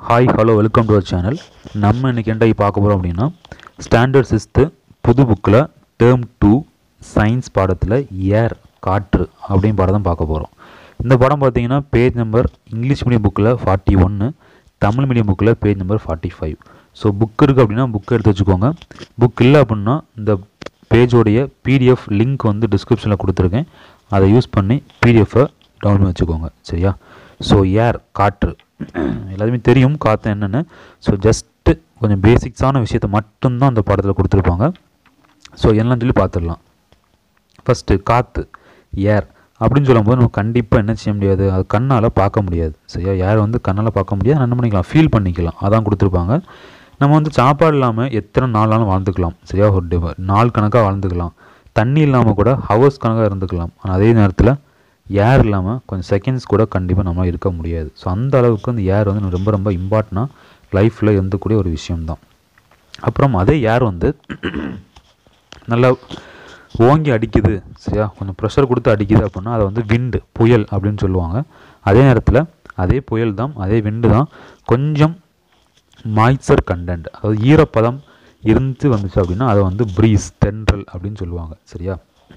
hi hello welcome to our channel நம்ம இன்னைக்கு என்ன பார்க்க போகிறோம் அப்படின்னா ஸ்டாண்டர்ட் சிக்ஸ்த்து புது புக்கில் டேர்ம் டூ சயின்ஸ் பாடத்தில் ஏர் காற்று அப்படின்னு பாடம் தான் பார்க்க போகிறோம் இந்த படம் பார்த்தீங்கன்னா பேஜ் நம்பர் இங்கிலீஷ் மீடியம் புக்கில் ஃபார்ட்டி ஒன்று தமிழ் மீடியம் புக்கில் page number forty five so book இருக்குது அப்படின்னா புக் எடுத்து வச்சுக்கோங்க புக் இல்லை அப்படின்னா இந்த பேஜோடைய பிடிஎஃப் லிங்க் வந்து டிஸ்கிரிப்ஷனில் கொடுத்துருக்கேன் அதை யூஸ் பண்ணி பிடிஎஃபை டவுன்லோட் பண்ணி வச்சுக்கோங்க சரியா ஸோ ஏர் காற்று எல்லாத்துமே தெரியும் காற்று என்னென்னு ஸோ ஜஸ்ட்டு கொஞ்சம் பேசிக்ஸான விஷயத்த மட்டும்தான் அந்த பாடத்தில் கொடுத்துருப்பாங்க ஸோ என்னன்னு சொல்லி பார்த்துடலாம் ஃபஸ்ட்டு காற்று ஏர் அப்படின்னு சொல்லும்போது நம்ம கண்டிப்பாக என்ன செய்ய முடியாது அது கண்ணால் பார்க்க முடியாது சரியா ஏர் வந்து கண்ணால் பார்க்க முடியாது என்ன பண்ணிக்கலாம் ஃபீல் பண்ணிக்கலாம் அதான் கொடுத்துருப்பாங்க நம்ம வந்து சாப்பாடு இல்லாமல் எத்தனை நாளாலும் வாழ்ந்துக்கலாம் சரியா ஒரு டி- நாள் கணக்காக வாழ்ந்துக்கலாம் தண்ணி இல்லாமல் கூட ஹவர்ஸ் கணக்காக இருந்துக்கலாம் ஆனால் அதே நேரத்தில் ஏர் இல்லாமல் கொஞ்சம் செகண்ட்ஸ் கூட கண்டிப்பாக நம்மளால் இருக்க முடியாது ஸோ அந்த அளவுக்கு அந்த ஏர் வந்து ரொம்ப ரொம்ப இம்பார்ட்டனாக லைஃப்பில் இருந்தக்கூடிய ஒரு விஷயம்தான் அப்புறம் அதே ஏர் வந்து நல்லா ஓங்கி அடிக்குது சரியா கொஞ்சம் ப்ரெஷர் கொடுத்து அடிக்குது அப்படின்னா அதை வந்து விண்டு புயல் அப்படின்னு சொல்லுவாங்க அதே நேரத்தில் அதே புயல் தான் அதே விண்டு தான் கொஞ்சம் மாய்ச்சர் கண்டென்ட் அதாவது ஈரப்பதம் இருந்து வந்துச்சு அப்படின்னா அதை வந்து ப்ரீஸ் தென்றல் அப்படின்னு சொல்லுவாங்க சரியா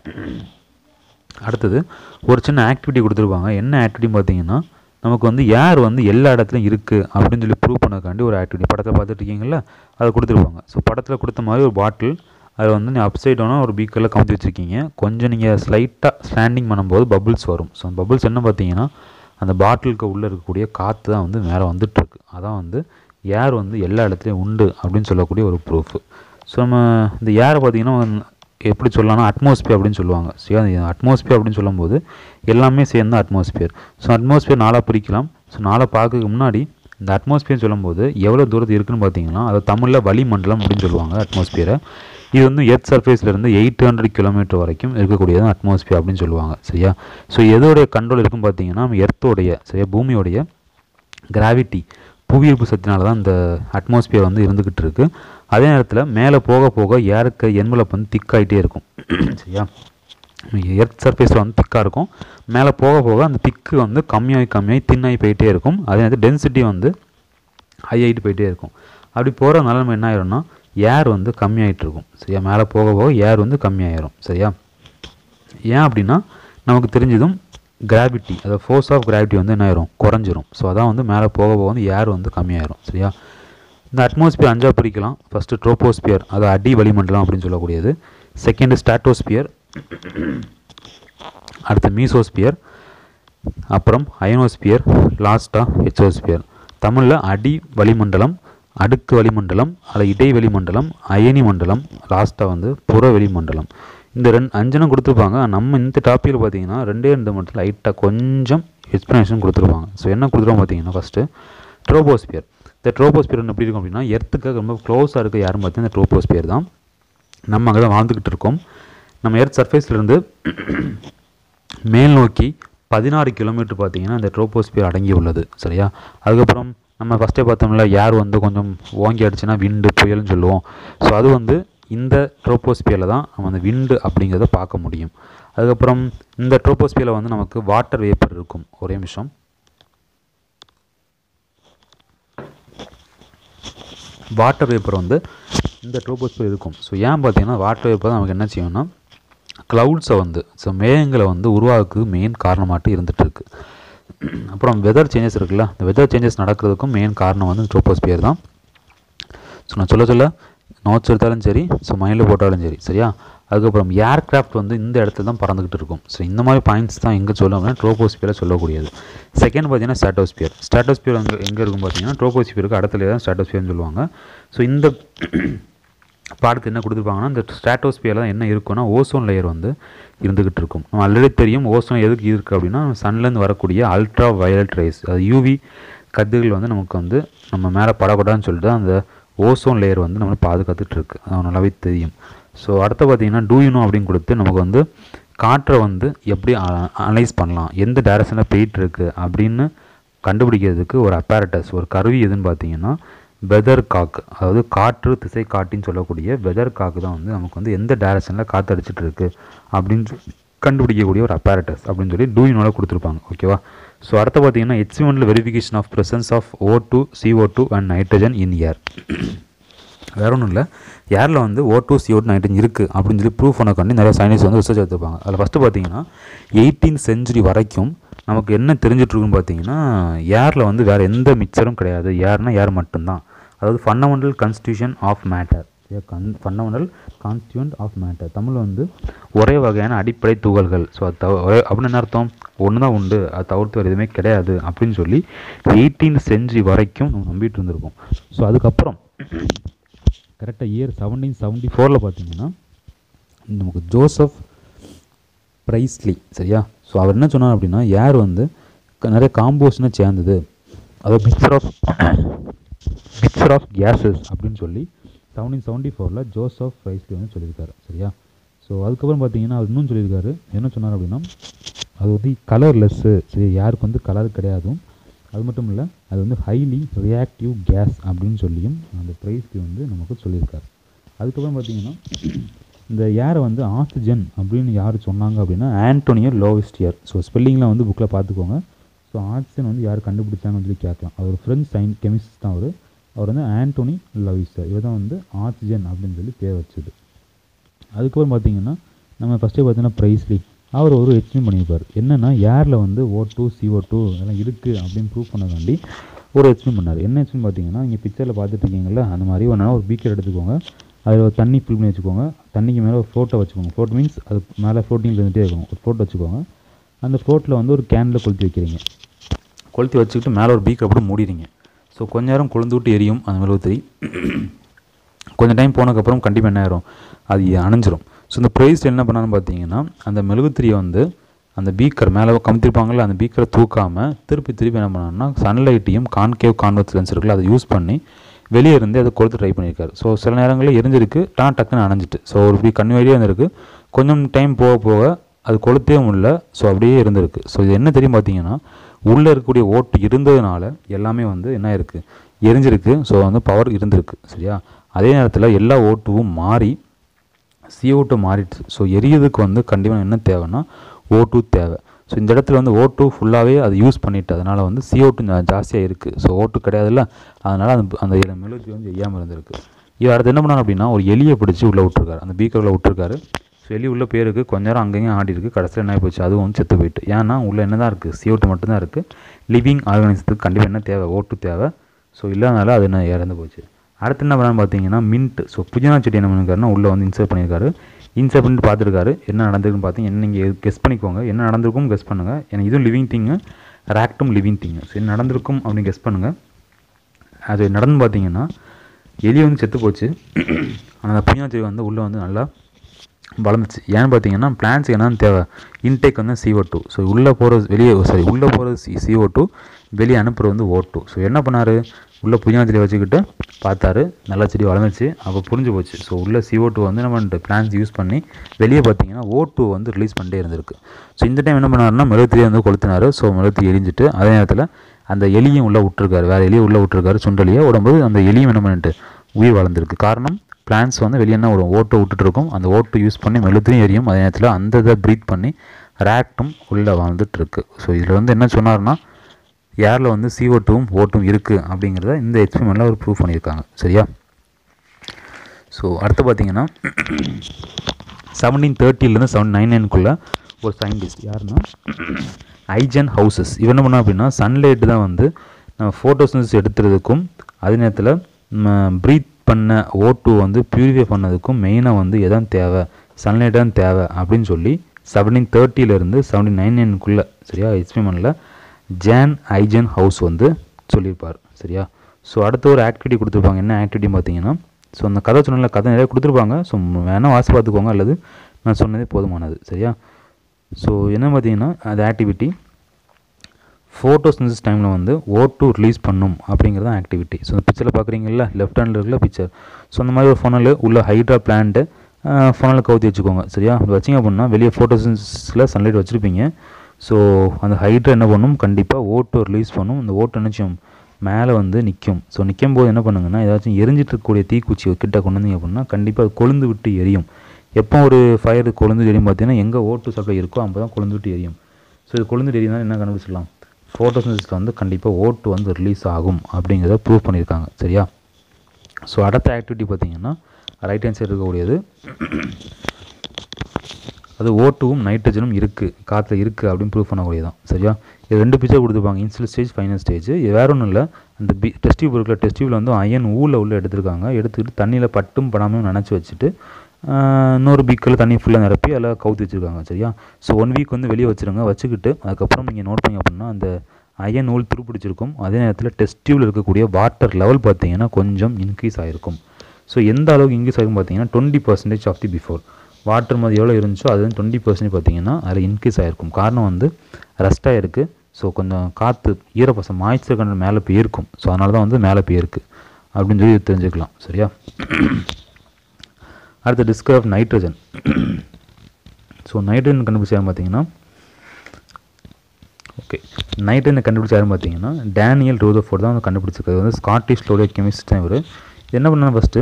அடுத்தது ஒரு சின்ன ஆக்டிவிட்டி கொடுத்துருப்பாங்க என்ன ஆக்டிவிட்டி பார்த்தீங்கன்னா நமக்கு வந்து ஏர் வந்து எல்லா இடத்துலையும் இருக்குது அப்படின்னு சொல்லி ப்ரூவ் பண்ணக்காண்டி ஒரு ஆக்டிவிட்டி படத்தில் பார்த்துட்டு இருக்கீங்களா அதை கொடுத்துருப்பாங்க ஸோ படத்தில் கொடுத்த மாதிரி ஒரு பாட்டில் அதில் வந்து நீ அப்சைட் டவுனாக ஒரு பீக்கரில் கவுத்தி வச்சுருக்கீங்க கொஞ்சம் நீங்கள் ஸ்லைட்டாக ஸ்டாண்டிங் பண்ணும்போது பபுள்ஸ் வரும் ஸோ அந்த பபுள்ஸ் என்ன பார்த்தீங்கன்னா அந்த பாட்டிலுக்கு உள்ளே இருக்கக்கூடிய காற்று தான் வந்து மேலே வந்துட்டுருக்கு அதான் வந்து ஏர் வந்து எல்லா இடத்துலையும் உண்டு அப்படின்னு சொல்லக்கூடிய ஒரு ப்ரூஃப் ஸோ நம்ம இந்த ஏரை பார்த்தீங்கன்னா எப்படி சொல்லலாம்னா அட்மாஸ்பியர் அப்படின்னு சொல்லுவாங்க ஸோ அந்த அட்மாஸ்பியர் அப்படின்னு சொல்லும்போது எல்லாமே சேர்ந்த அட்மாஸ்பியர் ஸோ அட்மாஸ்பியர் நாளாக பிரிக்கலாம் ஸோ நாளாக பார்க்கறதுக்கு முன்னாடி இந்த அட்மாஸ்பியர் சொல்லும்போது எவ்வளோ தூரத்து இருக்குன்னு பார்த்தீங்கன்னா அது தமிழில் வளிமண்டலம் அப்படின்னு சொல்லுவாங்க அட்மாஸ்பியரை இது வந்து எர்த் சர்ஃபேஸ்லேருந்து எயிட் ஹண்ட்ரட் கிலோமீட்டர் வரைக்கும் இருக்கக்கூடியது அட்மாஸ்பியர் அப்படின்னு சொல்லுவாங்க சரியா ஸோ எதோடைய கண்ட்ரோல் இருக்குன்னு பார்த்தீங்கன்னா நம்ம எர்த்தோடைய சரியா பூமியோடைய கிராவிட்டி புவியீர்ப்பு சக்தினால தான் இந்த அட்மாஸ்பியர் வந்து இருந்துக்கிட்டு இருக்கு அதே நேரத்தில் மேலே போக போக ஏருக்கு என்வலப் வந்து திக்காயிட்டே இருக்கும் சரியா எர்த் சர்ஃபேஸில் வந்து திக்காக இருக்கும் மேலே போக போக அந்த திக்கு வந்து கம்மியாகி கம்மியாகி தின்னாகி போயிட்டே இருக்கும் அதே நேரத்தில் டென்சிட்டி வந்து ஹை ஆகிட்டு போயிட்டே இருக்கும் அப்படி போகிறதுனால நம்ம என்ன ஆயிரும்னா ஏர் வந்து கம்மியாயிட்டு இருக்கும் சரியா மேலே போக போக ஏர் வந்து கம்மியாயிரும் சரியா ஏன் அப்படின்னா நமக்கு தெரிஞ்சதும் கிராவிட்டி அதாவது ஃபோர்ஸ் ஆஃப் கிராவிட்டி வந்து என்ன ஆயிரும் குறைஞ்சிரும் ஸோ அதான் வந்து மேலே போக போக வந்து ஏர் வந்து கம்மியாயிரும் சரியா இந்த அட்மாஸ்பியர் அஞ்சா பிரிக்கலாம் ஃபஸ்ட்டு ட்ரோபோஸ்பியர் அது அடி வளிமண்டலம் அப்படின்னு சொல்லக்கூடியது செகண்ட் ஸ்டாட்டோஸ்பியர் அடுத்து மீசோஸ்பியர் அப்புறம் அயனோஸ்பியர் லாஸ்ட்டாக ஹெச்சோஸ்பியர் தமிழில் அடி வளிமண்டலம் அடுக்கு வளிமண்டலம் அல்ல இடை வளிமண்டலம் அயனி மண்டலம் லாஸ்ட்டாக வந்து புற வளிமண்டலம் இந்த ரெண்டு அஞ்சனம் கொடுத்துருப்பாங்க நம்ம இந்த டாப்பிக்கில் பார்த்தீங்கன்னா ரெண்டே ரெண்டு மட்டும் லைட்டாக கொஞ்சம் எக்ஸ்ப்ளனேஷன் கொடுத்துருப்பாங்க ஸோ என்ன கொடுத்துருவோம் பார்த்தீங்கன்னா ஃபஸ்ட்டு ட்ரோபோஸ்பியர் இந்த ட்ரோபோஸ்பியர் எப்படி இருக்கும் அப்படின்னா எர்த்துக்கு ரொம்ப க்ளோஸாக இருக்க யாரும் பார்த்தீங்கன்னா இந்த ட்ரோபோஸ்பியர் தான் நம்ம அங்கே தான் வாழ்ந்துக்கிட்டு இருக்கோம் நம்ம எர்த் சர்ஃபேஸ்லேருந்து மேல் நோக்கி பதினாறு கிலோமீட்டர் பார்த்தீங்கன்னா இந்த ட்ரோபோஸ்பியர் அடங்கி உள்ளது சரியா அதுக்கப்புறம் நம்ம ஃபஸ்ட்டே பார்த்தோம்ல ஏர் வந்து கொஞ்சம் ஓங்கி அடிச்சுன்னா விண்டு புயல்னு சொல்லுவோம் ஸோ அது வந்து இந்த ட்ரோபோஸ்பியரில் தான் நம்ம அந்த விண்டு அப்படிங்கிறத பார்க்க முடியும் அதுக்கப்புறம் இந்த ட்ரோபோஸ்பியரில் வந்து நமக்கு வாட்டர் வேப்பர் இருக்கும் ஒரே நிமிஷம் வாட்டர் வேப்பர் வந்து இந்த ட்ரோபோஸ்பியர் இருக்கும் ஸோ ஏன் பார்த்தீங்கன்னா வாட்டர் வேப்பர் நமக்கு என்ன செய்யும்னா க்ளவுட்ஸை வந்து ஸோ மேகங்களை வந்து உருவாக்கு மெயின் காரணமாட்டு இருந்துட்டு இருக்கு அப்புறம் வெதர் சேஞ்சஸ் இருக்குல்ல இந்த வெதர் சேஞ்சஸ் நடக்கிறதுக்கும் மெயின் காரணம் வந்து ட்ரோபோஸ்பியர் தான் ஸோ நான் சொல்ல சொல்ல நோட்ஸ் எடுத்தாலும் சரி ஸோ மைண்டில் போட்டாலும் சரி சரியா அதுக்கப்புறம் ஏர்கிராஃப்ட் வந்து இந்த இடத்துல தான் பறந்துக்கிட்டு இருக்கும் ஸோ இந்த மாதிரி பாயிண்ட்ஸ் தான் எங்கே சொல்லும் அப்படின்னா ட்ரோபோஸ்பியரை சொல்லக்கூடியது செகண்ட் பார்த்தீங்கன்னா ஸ்டாட்டோஸ்பியர் ஸ்டாட்டோஸ்பியர் அங்கே எங்கே இருக்கும் பார்த்தீங்கன்னா ட்ரோபோஸ்பியருக்கு அடுத்துல தான் ஸ்டாட்டோஸ்பியர்னு சொல்லுவாங்க ஸோ இந்த பாடத்து என்ன கொடுத்துருப்பாங்கன்னா இந்த ஸ்ட்ராட்டோஸ்பியரில் என்ன இருக்குன்னா ஓசோன் லேயர் வந்து இருந்துக்கிட்டு இருக்கும் நம்ம ஆல்ரெடி தெரியும் ஓசோன் எதுக்கு இருக்குது அப்படின்னா சன்லேருந்து வரக்கூடிய அல்ட்ரா வயலட் ரேஸ் அது யூவி கதிர்கள் வந்து நமக்கு வந்து நம்ம மேலே படக்கூடாதுன்னு சொல்லிட்டு அந்த ஓசோன் லேயர் வந்து நம்மளை பாதுகாத்துட்டு இருக்கு அது நல்லாவே தெரியும் ஸோ அடுத்து பார்த்தீங்கன்னா டூயினோ அப்படின்னு கொடுத்து நமக்கு வந்து காற்றை வந்து எப்படி அனலைஸ் பண்ணலாம் எந்த டைரக்ஷனில் போயிட்டு இருக்கு அப்படின்னு கண்டுபிடிக்கிறதுக்கு ஒரு அப்பேரட்டஸ் ஒரு கருவி எதுன்னு பார்த்தீங்கன்னா வெதர் காக்கு அதாவது காற்று திசை காட்டின்னு சொல்லக்கூடிய வெதர் காக்கு தான் வந்து நமக்கு வந்து எந்த டைரக்ஷனில் காற்று அடிச்சிட்டு இருக்கு அப்படின்னு சொல்லி கண்டுபிடிக்கக்கூடிய ஒரு அப்பேரட்டஸ் அப்படின்னு சொல்லி டூயினோட கொடுத்துருப்பாங்க ஓகேவா ஸோ அடுத்து பார்த்தீங்கன்னா ஹெச்சி verification of presence of O two CO two and nitrogen in air வேற ஒன்றும் இல்லை ஏரில் வந்து ஓ டூ சிஓ நைட்ரஜன் இருக்குது அப்படின்னு சொல்லி ப்ரூவ் பண்ணக்காண்டி நிறைய சயின்டிஸ்ட் வந்து ரிசர்ச் எடுத்துப்பாங்க அதில் ஃபஸ்ட்டு பார்த்தீங்கன்னா எயிட்டீன் செஞ்சுரி வரைக்கும் நமக்கு என்ன தெரிஞ்சிட்ருக்குன்னு பார்த்தீங்கன்னா ஏரில் வந்து வேறு எந்த மிக்சரும் கிடையாது ஏர்னா ஏர் மட்டும்தான் அதாவது ஃபண்டமெண்டல் கான்ஸ்டியூஷன் ஆஃப் மேட்டர் கன் ஃபண்டமெண்டல் கான்ஸ்டியூண்ட் ஆஃப் மேட்டர் தமிழில் வந்து ஒரே வகையான அடிப்படை துகள்கள் ஸோ அது தவ ஒரே அப்படின்னு என்ன அர்த்தம் ஒன்று தான் உண்டு அது தவிர்த்து வேறு எதுவுமே கிடையாது அப்படின்னு சொல்லி எயிட்டீன் செஞ்சுரி வரைக்கும் நம்ம நம்பிட்டு இருந்திருக்கோம் ஸோ அதுக்கப்புறம் கரெக்டாக இயர் செவன்டீன் செவன்ட்டி ஃபோரில் பார்த்தீங்கன்னா நமக்கு ஜோசப் ப்ரைஸ்லி சரியா ஸோ அவர் என்ன சொன்னார் அப்படின்னா ஏர் வந்து க- நிறைய காம்போஸ்னு சேர்ந்தது அதாவது mixture of mixture of gases அப்படின்னு சொல்லி செவன்டீன் செவன்ட்டி ஃபோரில் ஜோசப் ப்ரைஸ்லி வந்து சொல்லியிருக்காரு சரியா ஸோ அதுக்கப்புறம் பார்த்தீங்கன்னா அவர் இன்னும் சொல்லியிருக்காரு என்ன சொன்னார் அப்படின்னா அது வந்து கலர்லெஸ்ஸு சரி யாருக்கு வந்து கலர் கிடையாதும் அது மட்டும் இல்லை அது வந்து ஹைலி ரியாக்டிவ் கேஸ் அப்படின்னு சொல்லியும் அந்த ப்ரைஸ்க்கு வந்து நமக்கு சொல்லியிருக்காரு அதுக்கப்புறம் பார்த்தீங்கன்னா இந்த ஏரை வந்து ஆக்சிஜன் அப்படின்னு யார் சொன்னாங்க அப்படின்னா ஆண்டோனியோ லோவிஸ்டியர் ஸோ ஸ்பெல்லிங்கில் வந்து புக்கில் பார்த்துக்கோங்க ஸோ ஆக்சிஜன் வந்து யார் கண்டுபிடிச்சாங்கன்னு சொல்லி கேட்கலாம் அவர் ஃப்ரெஞ்ச் சயின் கெமிஸ்ட் தான் அவர் அவர் வந்து ஆண்டோனி லவிஸ்டர் இவர் தான் வந்து ஆக்சிஜன் அப்படின்னு சொல்லி பேர் வச்சது அதுக்கப்புறம் பார்த்தீங்கன்னா நம்ம ஃபஸ்ட்டே பார்த்தீங்கன்னா ப்ரைஸ்லி அவர் ஒரு எக்ஸ்பிளைன் பண்ணியிருப்பார் என்னென்னா ஏரில் வந்து ஓ டூ சிஓ டூ இதெல்லாம் இருக்குது அப்படின்னு ப்ரூவ் பண்ணக்காண்டி ஒரு எக்ஸ்பிளைன் பண்ணார் என்ன எக்ஸ்பிளைன் பார்த்தீங்கன்னா நீங்கள் பிக்சரில் பார்த்துட்டு இருக்கீங்களா அந்த மாதிரி ஒன்றா ஒரு பீக்கர் எடுத்துக்கோங்க அதில் ஒரு தண்ணி ஃபில் பண்ணி வச்சுக்கோங்க தண்ணிக்கு மேலே ஒரு ஃப்ளோட்டை வச்சுக்கோங்க ஃப்ளோட் மீன்ஸ் அது மேலே ஃப்ளோட்டிங் இருந்துகிட்டே இருக்கும் ஒரு ஃப்ளோட் வச்சுக்கோங்க அந்த ஃப்ளோட்டில் வந்து ஒரு கேனில் கொளுத்தி வைக்கிறீங்க கொளுத்தி வச்சுக்கிட்டு மேலே ஒரு பீக்கர் போட்டு மூடிடுங்க ஸோ கொஞ்ச நேரம் கொழுந்து விட்டு எரியும் அந்த மெழுகுத்திரி கொஞ்சம் டைம் போனதுக்கப்புறம் கண்டிப்பாக என்ன ஆயிரும் அது அணைஞ்சிரும் ஸோ இந்த ப்ரைஸ் என்ன பண்ணான்னு பார்த்தீங்கன்னா அந்த மெழுகுத்திரியை வந்து அந்த பீக்கர் மேலே கமுத்திருப்பாங்கல்ல அந்த பீக்கரை தூக்காமல் திருப்பி திருப்பி என்ன பண்ணாங்கன்னா சன்லைட்டையும் கான்கேவ் கான்வெக்ஸ் லென்ஸ் இருக்குல்ல அதை யூஸ் பண்ணி வெளியே இருந்து அதை கொளுத்து ட்ரை பண்ணியிருக்காரு ஸோ சில நேரங்களில் எரிஞ்சிருக்கு டான் டக்குன்னு அணைஞ்சிட்டு ஸோ ஒரு இப்படி கண்ணு வழியாக இருந்திருக்கு கொஞ்சம் டைம் போக போக அது கொளுத்தே முடியல ஸோ அப்படியே இருந்திருக்கு ஸோ இது என்ன தெரியும் பார்த்தீங்கன்னா உள்ளே இருக்கக்கூடிய ஓட்டு இருந்ததுனால எல்லாமே வந்து என்ன இருக்குது எரிஞ்சிருக்கு ஸோ வந்து பவர் இருந்திருக்கு சரியா அதே நேரத்தில் எல்லா ஓட்டுவும் மாறி CO2 மாறிடுச்சு ஸோ எரியதுக்கு வந்து கண்டிப்பாக என்ன தேவைன்னா ஓ தேவை ஸோ இந்த இடத்துல வந்து ஓ டூ ஃபுல்லாகவே அது யூஸ் பண்ணிட்டு அதனால் வந்து CO2 ஜா- ஜாஸ்தியாக இருக்குது ஸோ ஓட்டு கிடையாதுல்ல அதனால் அந்த அந்த இட- மெழுகு வந்து எரியாமல் இருந்திருக்கு இவர் அடுத்து என்ன பண்ணார் அப்படின்னா ஒரு எலியை பிடிச்சி உள்ளே விட்டுருக்காரு அந்த பீக்கரில் விட்டுருக்காரு ஸோ எலி உள்ள பேருக்கு கொஞ்ச நேரம் அங்கேயும் ஆடி இருக்கு கடைசியில் என்ன ஆகி போச்சு அதுவும் வந்து செத்து போயிட்டு ஏன்னா உள்ள என்ன தான் இருக்குது CO2 மட்டும்தான் இருக்குது லிவிங் ஆர்கானிசத்துக்கு கண்டிப்பாக என்ன தேவை ஓட்டு தேவை ஸோ இல்லாதனால அது என்ன இறந்து போச்சு அடுத்து என்ன பண்ணான்னு பார்த்தீங்கன்னா மின்ட் ஸோ புதினா செடி என்ன பண்ணிருக்காருன்னா உள்ளே வந்து இன்சர்ட் பண்ணியிருக்காரு இன்சர்ட் பண்ணிட்டு பார்த்துருக்காரு என்ன நடந்திருக்குன்னு பார்த்து என்ன நீங்கள் கெஸ் பண்ணிக்கோங்க என்ன நடந்திருக்கும் கெஸ் பண்ணுங்கள் ஏன்னா இதுவும் லிவிங் திங்கு ரேக்டும் லிவிங் திங்கு ஸோ என்ன நடந்திருக்கும் அப்படின்னு கெஸ் பண்ணுங்கள் அது நடந்து பார்த்தீங்கன்னா எலி வந்து செத்து போச்சு ஆனால் அந்த புதினா செடி வந்து உள்ளே வந்து நல்லா வளர்ந்துச்சு ஏன்னு பார்த்தீங்கன்னா பிளான்ஸுக்கு என்னன்னு தேவை இன்டேக் வந்து CO2 டூ ஸோ உள்ளே போகிறது வெளியே சாரி உள்ளே போகிறது சி CO2 டூ வெளியே அனுப்புறது வந்து O2 டூ ஸோ என்ன பண்ணார் உள்ளே புதினா செடி வச்சுக்கிட்டு பார்த்தாரு நல்ல செடி வளர்ந்துச்சு அப்போ புரிஞ்சு போச்சு ஸோ உள்ள CO2 டூ வந்து என்ன பண்ணிட்டு பிளான்ஸ் யூஸ் பண்ணி வெளியே பார்த்தீங்கன்னா O2 டூ வந்து ரிலீஸ் பண்ணிட்டே இருந்திருக்கு ஸோ இந்த டைம் என்ன பண்ணாருன்னா மெழுகுத்திரியை வந்து கொளுத்தினாரு ஸோ மெழுகுத்திரி எரிஞ்சிட்டு அதே நேரத்தில் அந்த எலியும் உள்ளே விட்டுருக்காரு வேறு எலியை உள்ளே விட்டுருக்காரு சுண்டலியை உடம்போது அந்த எலியும் என்ன பண்ணிட்டு உயிர் வளர்ந்துருக்கு காரணம் பிளான்ஸ் வந்து வெளியே என்ன விடும் ஓட்டை விட்டுட்டு இருக்கும் அந்த ஓட்டை யூஸ் பண்ணி மெழுத்திரியும் எரியும் அதே நேரத்தில் அந்த இதை ப்ரீத் பண்ணி ரேக்டும் உள்ளே வாழ்ந்துட்டு இருக்கு ஸோ இதில் வந்து என்ன சொன்னார்னா ஏரில் வந்து CO2 டூவும் ஓட்டும் இருக்குது அப்படிங்கிறத இந்த எக்ஸ்பெரிமெண்ட்டில் அவர் ப்ரூவ் பண்ணியிருக்காங்க சரியா ஸோ அடுத்து பார்த்தீங்கன்னா செவன்டீன் தேர்ட்டிலேருந்து செவன் நைன் நைனுக்குள்ளே ஒரு சயின்டிஸ்ட் யாருன்னா ஐஜன் ஹவுசஸ் இவன் என்ன பண்ணா அப்படின்னா சன்லைட்டு தான் வந்து நம்ம ஃபோட்டோசின்ஸ் எடுத்துறதுக்கும் அதே நேரத்தில் ப்ரீத் பண்ண ஓ டூ வந்து பியூரிஃபை பண்ணதுக்கும் மெயினாக வந்து எதான் தேவை சன்லைட் தான் தேவை அப்படின்னு சொல்லி செவன்டீன் தேர்ட்டியிலேருந்து செவன்டீன் நைன் நைனுக்குள்ளே சரியா எக்ஸ்பெரிமெண்ட்டில் ஜான் ஐஜன் ஹவுஸ் வந்து சொல்லியிருப்பார் சரியா ஸோ அடுத்து ஒரு ஆக்டிவிட்டி கொடுத்துருப்பாங்க என்ன ஆக்டிவிட்டின்னு பார்த்தீங்கன்னா ஸோ அந்த கதை சொன்னல கதை நிறைய கொடுத்துருப்பாங்க ஸோ வேணால் வாசி பார்த்துக்கோங்க அல்லது நான் சொன்னதே போதுமானது சரியா ஸோ என்ன பார்த்தீங்கன்னா அது ஆக்டிவிட்டி ஃபோட்டோசிந்தசிஸ் டைமில் வந்து ஓ டூ ரிலீஸ் பண்ணும் அப்படிங்கிறது தான் ஆக்டிவிட்டி ஸோ இந்த பிக்சரில் பார்க்குறீங்களா லெஃப்ட் ஹேண்டில் இருக்கிற பிக்சர் ஸோ அந்த மாதிரி ஒரு ஃபோனில் உள்ள ஹைட்ரா பிளான்ட்டு ஃபோனில் கவுத்தி வச்சுக்கோங்க சரியா அப்படி வச்சிங்க அப்படின்னா வெளியே ஃபோட்டோசிந்தசிஸில் சன்லைட் வச்சுருப்பீங்க ஸோ அந்த ஹைட்ரா என்ன பண்ணும் கண்டிப்பாக ஓட்டோ ரிலீஸ் பண்ணும் இந்த ஓட்டு நினச்சும் மேலே வந்து நிற்கும் ஸோ நிற்கும் போது என்ன பண்ணுங்கன்னா ஏதாச்சும் எரிஞ்சிட்டு இருக்கக்கூடிய தீக்குச்சி கிட்ட கொண்டு வந்தீங்க அப்படின்னா கண்டிப்பாக அது கொழுந்து விட்டு எரியும் எப்போ ஒரு ஃபயர் கொழுந்து எரியும் பார்த்தீங்கன்னா எங்கே ஓட்டு சப்ளை இருக்கோ அப்போ தான் கொழுந்து விட்டு எரியும் ஸோ இது கொழுந்து எரியும் என்ன கண்டுபிடிச்சிடலாம் ஃபோட்டோசிந்தசிஸில் வந்து கண்டிப்பாக ஓட்டு வந்து ரிலீஸ் ஆகும் அப்படிங்கிறத ப்ரூவ் பண்ணியிருக்காங்க சரியா ஸோ அடுத்த ஆக்டிவிட்டி பார்த்தீங்கன்னா ரைட் ஹேண்ட் சைடு இருக்கக்கூடியது அது ஓட்டுவும் நைட்ரஜனும் இருக்குது காற்றுல இருக்குது அப்படின்னு ப்ரூவ் பண்ணக்கூடியதான் சரியா இது ரெண்டு பிக்சர் கொடுத்துருப்பாங்க இன்சியல் ஸ்டேஜ் ஃபைனல் ஸ்டேஜ் இது வேற ஒன்றும் இல்லை அந்த பி டெஸ்ட் டியூப் இருக்கிற டெஸ்ட் டியூப்பில் வந்து அயன் ஊரில் உள்ள எடுத்திருக்காங்க எடுத்துக்கிட்டு தண்ணியில் பட்டும் படாமல் நினச்சி வச்சுட்டு ஆஹ், இன்னொரு பீக்கில் தண்ணி ஃபுல்லாக நிரப்பி அதில் கவுத்து வச்சுருக்காங்க சரியா ஸோ ஒன் வீக் வந்து வெளியே வச்சுருங்க வச்சுக்கிட்டு அதுக்கப்புறம் நீங்கள் நோட் பண்ணீங்க அப்படின்னா அந்த அயன் நூல் துருப்பிடிச்சிருக்கும் அதே நேரத்தில் டெஸ்ட் டியூப்பில் இருக்கக்கூடிய வாட்டர் லெவல் பார்த்தீங்கன்னா கொஞ்சம் இன்க்ரீஸ் ஆகிருக்கும் ஸோ எந்த அளவுக்கு இன்க்ரீஸ் ஆகும் பார்த்தீங்கன்னா twenty percentage of the before water மாதிரி எவ்வளோ இருந்துச்சோ அது வந்து டுவெண்ட்டி பர்சன்டேஜ் பார்த்தீங்கன்னா அதில் இன்க்ரீஸ் ஆகிருக்கும் காரணம் வந்து ரெஸ்ட் ஆகிருக்கு ஸோ கொஞ்சம் காற்று ஈரப்பசம் மாய்ச்சர் கண்ட்ரோல் மேலே போயிருக்கும் ஸோ அதனால தான் வந்து மேலே போயிருக்கு அப்படின்னு சொல்லி தெரிஞ்சுக்கலாம் சரியா அடுத்து டிஸ்கவர் நைட்ரஜன் ஸோ நைட்ரஜன் கண்டுபிடிச்சாரு பார்த்தீங்கன்னா ஓகே நைட்ரஜனை கண்டுபிடிச்ச யாரும் பார்த்தீங்கன்னா டேனியல் ரோதோஃபோர்ட் தான் வந்து கண்டுபிடிச்சிருக்காரு வந்து ஸ்காட்டிஷ் லோடியோ கெமிஸ்ட் தான் இவர் என்ன பண்ணால் ஃபஸ்ட்டு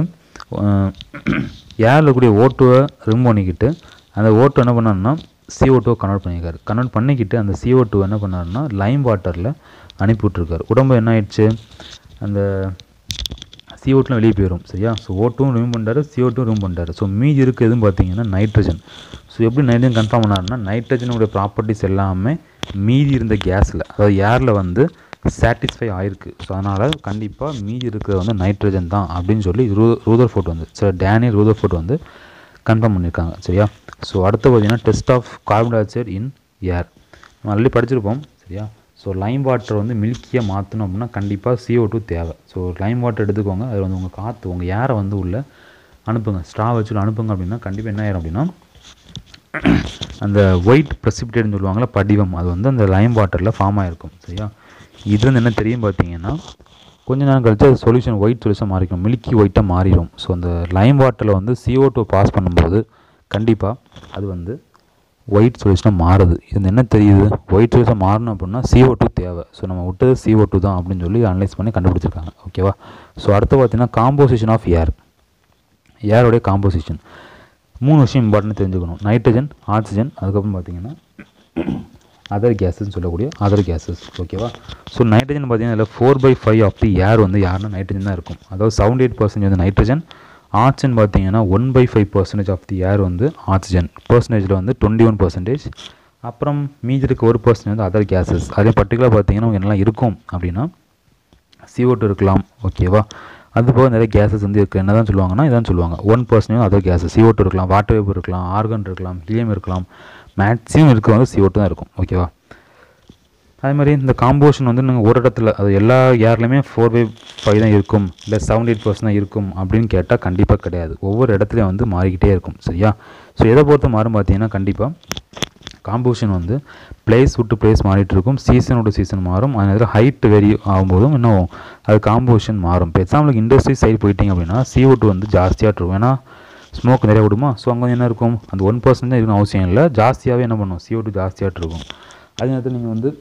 ஏரில் இருக்கக்கூடிய ஓட்டுவை ரிமூவ் பண்ணிக்கிட்டு அந்த ஓட்டு என்ன பண்ணாருன்னா CO2 டூவை கன்வெர்ட் பண்ணியிருக்காரு கன்வெர்ட் பண்ணிக்கிட்டு அந்த CO2 டூ என்ன பண்ணாருன்னா லைம் வாட்டரில் அனுப்பி விட்ருக்காரு உடம்பு என்ன ஆயிடுச்சு அந்த CO2 வெளியே போயிடும் சரியா ஸோ ஓட்டும் ரிமூவ் பண்ணிட்டாரு CO2 ரிமூவ் பண்ணிட்டாரு ஸோ மீதி இருக்குது எதுவும் பார்த்தீங்கன்னா நைட்ரஜன் ஸோ எப்படி நைட்ரஜன் கன்ஃபார்ம் பண்ணாருன்னா நைட்ரஜனுடைய ப்ராப்பர்ட்டிஸ் எல்லாமே மீதி இருந்த கேஸில் அதாவது ஏரில் வந்து சாட்டிஸ்ஃபை ஆயிருக்கு ஸோ அதனால் கண்டிப்பாக மீதி இருக்கிறது வந்து நைட்ரஜன் தான் அப்படின்னு சொல்லி ரூ ரூதர் ஃபோர்ட் வந்து சார் டேனியல் ரூதர் ஃபோர்ட் வந்து கன்ஃபார்ம் பண்ணியிருக்காங்க சரியா ஸோ அடுத்து பார்த்தீங்கன்னா test of carbon tie dioxide in air நம்ம ஆல்ரெடி படிச்சிருப்போம் சரியா ஸோ லைம் வாட்டர் வந்து மில்கியாக மாற்றணும் அப்படின்னா கண்டிப்பாக CO2 டூ தேவை ஸோ லைம் வாட்டர் எடுத்துக்கோங்க அது வந்து உங்கள் காற்று உங்கள் ஏரை வந்து உள்ளே அனுப்புங்க ஸ்ட்ரா வச்சு அனுப்புங்க அப்படின்னா கண்டிப்பாக என்ன ஆயிரும் அப்படின்னா அந்த ஒயிட் ப்ரெசிபிடேட்னு சொல்லுவாங்கள்ல படிவம் அது வந்து அந்த லைம் வாட்டரில் ஃபார்ம் ஆகிருக்கும் சரியா இது வந்து என்ன தெரியும் பார்த்தீங்கன்னா கொஞ்ச நேரம் கழிச்சு அது சொல்யூஷன் ஒயிட் சொல்யூஷன் மாறிக்கும் மில்கி ஒயிட்டாக மாறிடும் ஸோ அந்த லைம் வாட்டரில் வந்து CO2 டூ பாஸ் பண்ணும்போது கண்டிப்பாக அது வந்து ஒயிட் சொல்யூஷனாக மாறுது இது என்ன தெரியுது ஒயிட் சொல்யூஷன் மாறணும் அப்படின்னா CO2 டூ தேவை ஸோ நம்ம விட்டது CO2 டூ தான் அப்படின்னு சொல்லி அனலைஸ் பண்ணி கண்டுபிடிச்சிருக்காங்க ஓகேவா ஸோ அடுத்து பார்த்தீங்கன்னா காம்போசிஷன் ஆஃப் ஏர் ஏரோடைய காம்போசிஷன் மூணு விஷயம் இம்பார்ட்டன் தெரிஞ்சுக்கணும் நைட்ரஜன் ஆக்சிஜன் அதுக்கப்புறம் பார்த்தீங்கன்னா அதர் கேஸஸ்ன்னு சொல்லக்கூடிய அதர் கேஸஸ் ஓகேவா ஸோ நைட்ரஜன் பார்த்தீங்கன்னா இதில் four by five of the air வந்து யாருன்னா நைட்ரஜன் தான் இருக்கும் அதாவது செவன்டி எயிட் பர்சன்டேஜ் வந்து நைட்ரஜன் ஆக்சிஜன் பார்த்தீங்கன்னா one by five percentage of the air வந்து ஆக்சிஜன் பர்சன்டேஜில் வந்து டுவெண்ட்டி ஒன் பர்சன்டேஜ் அப்புறம் மீதி இருக்க ஒரு பர்சன்டேஜ் வந்து அதர் கேஸஸ் அதே பர்டிகுலர் பார்த்தீங்கன்னா என்னெல்லாம் இருக்கும் அப்படின்னா CO2 இருக்கலாம் ஓகேவா அது போக நிறைய கேஸஸ் வந்து இருக்குது என்ன தான் சொல்லுவாங்கன்னா இதான் சொல்லுவாங்க one percentage other gases CO2 இருக்கலாம் வாட்டர் வேப்பர் இருக்கலாம் ஆர்கன் இருக்கலாம் ஹீலியம் இருக்கலாம் மேக்ஸிமம் இருக்க வந்து CO2 தான் இருக்கும் ஓகேவா அதே மாதிரி இந்த காம்போஷன் வந்து நீங்கள் ஒரு இடத்துல அது எல்லா ஏர்லையுமே ஃபோர் பை ஃபைவ் தான் இருக்கும் இல்லை செவன்டி எயிட் பர்சன்ட் தான் இருக்கும் அப்படின்னு கேட்டால் கண்டிப்பாக கிடையாது ஒவ்வொரு இடத்துலையும் வந்து மாறிக்கிட்டே இருக்கும் சரியா ஸோ எதை பொறுத்து மாறும் பார்த்தீங்கன்னா கண்டிப்பாக காம்போசிஷன் வந்து பிளேஸ் விட்டு பிளேஸ் மாறிட்டு இருக்கும் சீசன் விட்டு சீசன் மாறும் அதே நேரத்தில் ஹைட் வெரி ஆகும்போதும் என்ன ஆகும் அது காம்போசிஷன் மாறும் இப்போ எக்ஸாம்பிளுக்கு இண்டஸ்ட்ரி சைடு போயிட்டீங்க அப்படின்னா CO2 வந்து ஜாஸ்தியாக இருக்கும் ஏன்னா ஸ்மோக் நிறைய விடுமா ஸோ அங்கே என்ன இருக்கும் அந்த ஒன் பர்சன்ட் தான் இருக்கணும் அவசியம் இல்லை ஜாஸ்தியாகவே என்ன பண்ணும் CO2 ஜாஸ்தியாகிட்டு இருக்கும் அதே நேரத்தில் நீங்கள் வந்து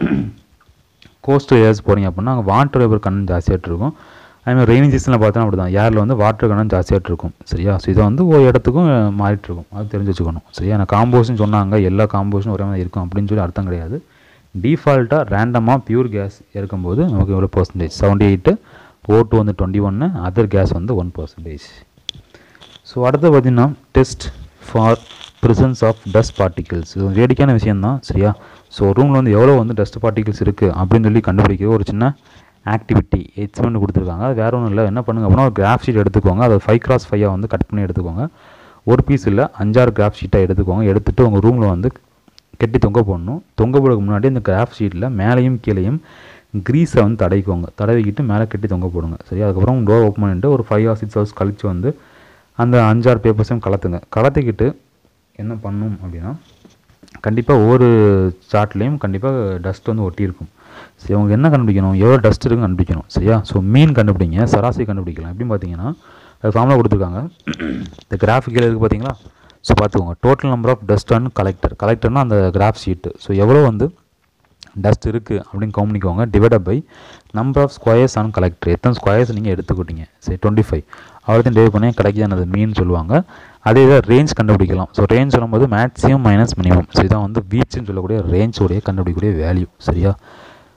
கோஸ்டல் ஏரியாஸ் போகிறீங்க அப்படின்னா அங்கே வாட்டர் வேப்பர் கண்ணன் ஜாஸ்தியாகிட்டு இருக்கும் அதேமாதிரி ரெய்னி சீசனில் பார்த்தா அப்படி தான் ஏரில் வந்து வாட்டர் கண்ணன் ஜாஸ்தியாகிட்டு இருக்கும் சரியா ஸோ இதை வந்து ஒரு இடத்துக்கும் அஹ், மாறிட்டு இருக்கும் அது தெரிஞ்சு வச்சுக்கணும் சரியா நான் காம்போஷன் சொன்னாங்க எல்லா காம்போஷனும் ஒரே மாதிரி இருக்கும் அப்படின்னு சொல்லி அர்த்தம் கிடையாது டிஃபால்ட்டாக ரேண்டமாக பியூர் கேஸ் இருக்கும்போது நமக்கு எவ்வளோ பர்சன்டேஜ் செவன்டி எயிட்டு ஓட்டு வந்து டுவெண்ட்டி ஒன்று அதர் கேஸ் வந்து ஒன் பர்சன்டேஜ் ஸோ அடுத்து பார்த்தீங்கன்னா test for presence of dust particles இது ஒரு வேடிக்கையான விஷயம்தான் சரியா ஸோ ரூமில் வந்து எவ்வளோ வந்து டஸ்ட் பார்ட்டிகிள்ஸ் இருக்குது அப்படின்னு சொல்லி கண்டுபிடிக்கிற ஒரு சின்ன ஆக்டிவிட்டி எக்ஸ்பெரிமெண்ட் கொடுத்துருக்காங்க அது வேற ஒன்றும் இல்லை என்ன பண்ணுங்க அப்படின்னா ஒரு கிராஃப் ஷீட் எடுத்துக்கோங்க அதை ஃபைவ் கிராஸ் ஃபைவாக வந்து கட் பண்ணி எடுத்துக்கோங்க ஒரு பீஸ் இல்லை அஞ்சாறு கிராஃப் ஷீட்டாக எடுத்துக்கோங்க எடுத்துகிட்டு உங்கள் ரூமில் வந்து கெட்டி தொங்க போடணும் தொங்க போடுறதுக்கு முன்னாடி இந்த கிராஃப் ஷீட்டில் மேலேயும் கீழேயும் க்ரீஸை வந்து தடவிக்கோங்க தடவிக்கிட்டு மேலே கட்டி தொங்க போடுங்க சரி அதுக்கப்புறம் டோர் ஓப்பன் பண்ணிட்டு ஒரு ஃபைவ் ஆர் சிக்ஸ் ஹவர்ஸ் கழிச்சு வந்து அந்த அஞ்சாறு பேப்பர்ஸையும் கலத்துங்க கலத்திக்கிட்டு என்ன பண்ணும் அப்படின்னா கண்டிப்பாக ஒவ்வொரு சார்ட்லேயும் கண்டிப்பாக டஸ்ட் வந்து ஒட்டியிருக்கும் சரி உங்களுக்கு என்ன கண்டுபிடிக்கணும் எவ்வளோ டஸ்ட் இருக்குன்னு கண்டுபிடிக்கணும் சரியா ஸோ மீன் கண்டுபிடிங்க சராசரி கண்டுபிடிக்கலாம் எப்படின்னு பார்த்தீங்கன்னா அது ஃபார்முலா கொடுத்துருக்காங்க இந்த கிராஃபிக்கில் இருக்குது பார்த்தீங்களா ஸோ பார்த்துக்கோங்க total number of dust and collector கலெக்டர்னால் அந்த கிராஃப் ஷீட்டு ஸோ எவ்வளோ வந்து டஸ்ட் இருக்குது அப்படின்னு கவுண்ட் பண்ணிக்கோங்க divide by number of squares on collector எத்தனை ஸ்கொயர்ஸ் நீங்கள் எடுத்துக்கிட்டீங்க சரி டுவெண்ட்டி ஃபைவ் அவ்வளோத்தையும் டிவைட் பண்ணி கிடைக்குதானது மீன் சொல்லுவாங்க அதே இதை ரேஞ்ச் கண்டுபிடிக்கலாம் ஸோ ரேஞ்ச் சொல்லும்போது மேக்ஸிமம் மைனஸ் மினிமம் ஸோ இதான் வந்து வீச்சுன்னு சொல்லக்கூடிய ரேஞ்ச் உடைய கண்டுபிடிக்கக்கூடிய வேல்யூ சரியா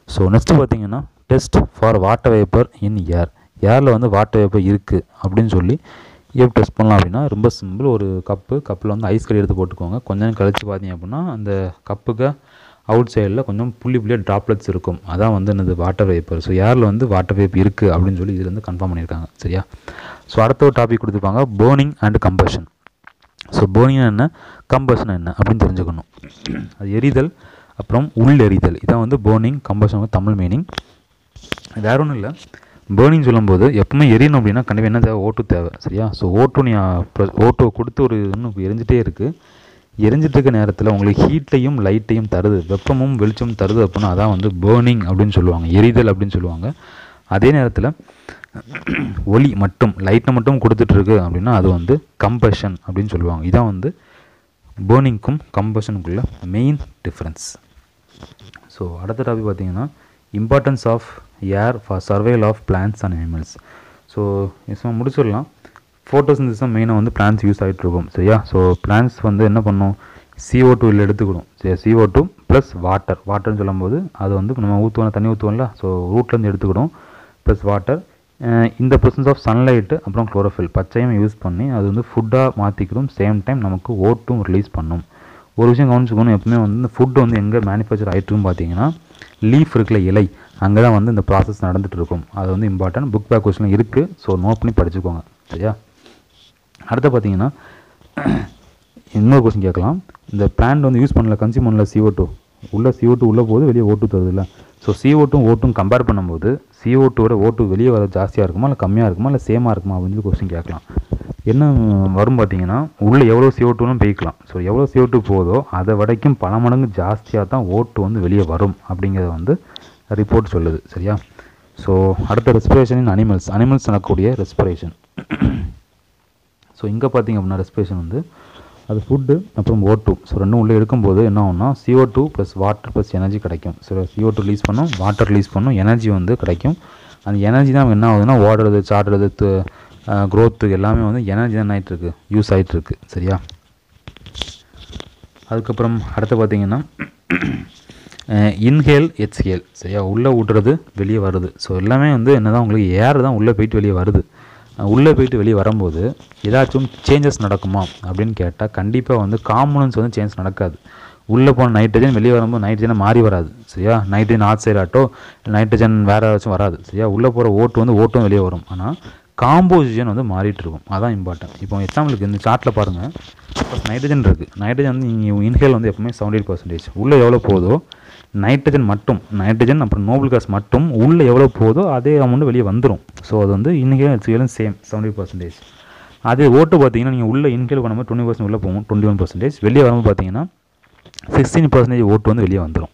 ஸோ நெக்ஸ்ட்டு பார்த்தீங்கன்னா test for water vapour in air ஏரில் வந்து வாட்டர் வேப்பர் இருக்குது அப்படின்னு சொல்லி எப்படி டெஸ்ட் பண்ணலாம் அப்படின்னா ரொம்ப சிம்பிள் ஒரு கப்பு கப்பில் வந்து ஐஸ் கடி எடுத்து போட்டுக்கோங்க கொஞ்ச நேரம் கழிச்சு பார்த்தீங்க அப்படின்னா அந்த கப்புக்கு அவுட் சைடில் கொஞ்சம் புள்ளி புள்ளியாக ட்ராப்லெட்ஸ் இருக்கும் அதான் வந்து என்னது வாட்டர் வேப்பர் ஸோ ஏரில் வந்து வாட்டர் வேப் இருக்குது அப்படின்னு சொல்லி இதுல இருந்து கன்ஃபார்ம் பண்ணியிருக்காங்க சரியா ஸோ அடுத்த ஒரு டாபிக் கொடுத்துருப்பாங்க burning and combustion so burning என்ன கம்பஷன் என்ன அப்படின்னு தெரிஞ்சுக்கணும் அது எரிதல் அப்புறம் உள் எரிதல் இதான் வந்து பேர்னிங் கம்பஷன் தமிழ் மீனிங் வேற ஒன்றும் இல்லை பேர்னிங் சொல்லும்போது எப்பவுமே எரியணும் அப்படின்னா கண்டிப்பாக என்ன தேவை ஓட்டு தேவை சரியா ஸோ ஓட்டு நீ ஓட்டோ கொடுத்து ஒரு இன்னும் எரிஞ்சிட்டே இருக்குது எரிஞ்சிட்டு இருக்க நேரத்தில் உங்களுக்கு ஹீட்டையும் லைட்டையும் தருது வெப்பமும் வெளிச்சமும் தருது அப்படின்னா அதான் வந்து பேர்னிங் அப்படின்னு சொல்லுவாங்க எரிதல் அப்படின்னு சொல்லுவாங்க அதே நேரத்தில் ஒளி மட்டும் லைட்டை மட்டும் கொடுத்துட்ருக்கு அப்படின்னா அது வந்து கம்பஷன் அப்படின்னு சொல்லுவாங்க இதான் வந்து பேர்னிங்க்கும் கம்பஷனுக்குள்ள மெயின் டிஃப்ரென்ஸ் ஸோ அடுத்த டாபிக் பார்த்தீங்கன்னா importance of air for survival of plants and animals so சும்மா முடிச்சிடலாம் ஃபோட்டோசிந்தசிஸ் தான் மெயினாக வந்து பிளான்ஸ் யூஸ் ஆகிட்டு இருக்கும் சரியா ஸோ பிளான்ஸ் வந்து என்ன பண்ணும் CO2 டூ இல்லை எடுத்துக்கிடும் சரி CO2 டூ ப்ளஸ் வாட்டர் வாட்டர்னு சொல்லும்போது அது வந்து நம்ம ஊற்றுவோம் தண்ணி ஊற்றுவோம்ல ஸோ ரூட்லேருந்து எடுத்துக்கிடும் ப்ளஸ் வாட்டர் இந்த ப்ரெசன்ஸ் ஆஃப் சன்லைட்டு அப்புறம் குளோரோஃபில் பச்சையும் யூஸ் பண்ணி அது வந்து ஃபுட்டாக மாற்றிக்கிறோம் சேம் டைம் நமக்கு ஓட்டும் ரிலீஸ் பண்ணும் ஒரு விஷயம் கவனிச்சுக்கணும் எப்பவுமே வந்து இந்த ஃபுட் வந்து எங்கே மேனுஃபேக்சர் ஆகிட்டுருக்குன்னு பார்த்தீங்கன்னா லீஃப் இருக்குல்ல இலை அங்கே தான் வந்து இந்த ப்ராசஸ் நடந்துட்டு இருக்கும் அது வந்து இம்பார்ட்டன்ட் புக் பேக் கொஸ்டின் இருக்குது ஸோ நோட் பண்ணி படிச்சுக்கோங்க சரியா அடுத்து பார்த்தீங்கன்னா இன்னொரு கொஸ்டின் கேட்கலாம் இந்த பிளான்ட் வந்து யூஸ் பண்ணல கன்சியூம் பண்ணல CO2 டூ உள்ள CO2 டூ உள்ளே போகுது வெளியே ஓட்டு தருது இல்லை ஸோ CO2 டூ ஓட்டும் கம்பேர் பண்ணும்போது CO2 டூவோட ஓட்டு வெளியே வர ஜாஸ்தியாக இருக்குமா இல்லை கம்மியாக இருக்குமா இல்லை சேமாக இருக்குமா அப்படின்னு சொல்லி கொஸ்டின் கேட்கலாம் என்ன வரும் பார்த்தீங்கன்னா உள்ளே எவ்வளோ CO2 டூனும் பெய்க்கலாம் ஸோ எவ்வளோ CO2 டூ போதோ அதை விடைக்கும் பல மடங்கு ஜாஸ்தியாக தான் ஓட்டு வந்து வெளியே வரும் அப்படிங்கிறத வந்து ரிப்போர்ட் சொல்லுது சரியா ஸோ அடுத்த ரெஸ்பிரேஷன் இன் அனிமல்ஸ் அனிமல்ஸ் நடக்கக்கூடிய ரெஸ்பிரேஷன் ஸோ இங்கே பார்த்தீங்க அப்படின்னா ரெஸ்பிரேஷன் வந்து அது ஃபுட்டு அப்புறம் ஓ டூ ஸோ ரெண்டும் உள்ளே எடுக்கும்போது என்ன ஆகும்னா CO2 two plus water plus energy கிடைக்கும் ஸோ CO2 டூ ரிலீஸ் பண்ணும் வாட்டர் ரிலீஸ் பண்ணும் எனர்ஜி வந்து கிடைக்கும் அந்த எனர்ஜி தான் என்ன ஆகுதுன்னா ஓடுறது சாடுறது க்ரோத்து எல்லாமே வந்து எனர்ஜி தான் ஆகிட்டு இருக்கு யூஸ் ஆகிட்டு இருக்கு சரியா அதுக்கப்புறம் அடுத்து பார்த்தீங்கன்னா இன்ஹேல் எக்ஸ்ஹேல் சரியா உள்ளே விட்றது வெளியே வருது ஸோ எல்லாமே வந்து என்னதான் உங்களுக்கு ஏர் தான் உள்ளே போயிட்டு வெளியே வருது அஹ் உள்ளே போயிட்டு வெளியே வரும்போது ஏதாச்சும் சேஞ்சஸ் நடக்குமா அப்படின்னு கேட்டால் கண்டிப்பாக வந்து காம்பனன்ஸ் வந்து சேஞ்ச் நடக்காது உள்ளே போன நைட்ரஜன் வெளியே வரும்போது நைட்ரஜனை மாறி வராது சரியா நைட்ரஜன் ஆக்சைடு ஆட்டோ நைட்ரஜன் வேறு ஏதாச்சும் வராது சரியா உள்ளே போகிற ஓட்டு வந்து ஓட்டும் வெளியே வரும் ஆனால் காம்போசிஷன் வந்து மாறிட்டு இருக்கும் அதான் இம்பார்ட்டன்ட் இப்போ எக்ஸாம்பிளுக்கு இந்த சார்ட்டில் பாருங்கள் ஃபஸ்ட் நைட்ரஜன் இருக்குது நைட்ரஜன் வந்து நீங்கள் இன்ஹேல் வந்து எப்பவுமே செவன்டி எயிட் பர்சன்டேஜ் உள்ளே எவ்வளோ போதோ நைட்ரஜன் மட்டும் நைட்ரஜன் அப்புறம் நோபல் காஸ் மட்டும் உள்ளே எவ்வளோ போதோ அதே அமௌண்ட் வெளியே வந்துடும் ஸோ அது வந்து இன்ஹேல் எக்ஸ்ஹேலும் சேம் செவன்டி பர்சன்டேஜ் அதே ஓட்டு பார்த்தீங்கன்னா நீங்கள் உள்ள இன்ஹேல் பண்ணும்போது டுவெண்ட்டி பர்சன்ட் உள்ளே போகும் டுவெண்ட்டி ஒன் பர்சன்டேஜ் வெளியே வரும்போது பார்த்தீங்கன்னா சிக்ஸ்டீன் பர்சன்டேஜ் ஓட்டு வந்து வெளியே வந்துடும்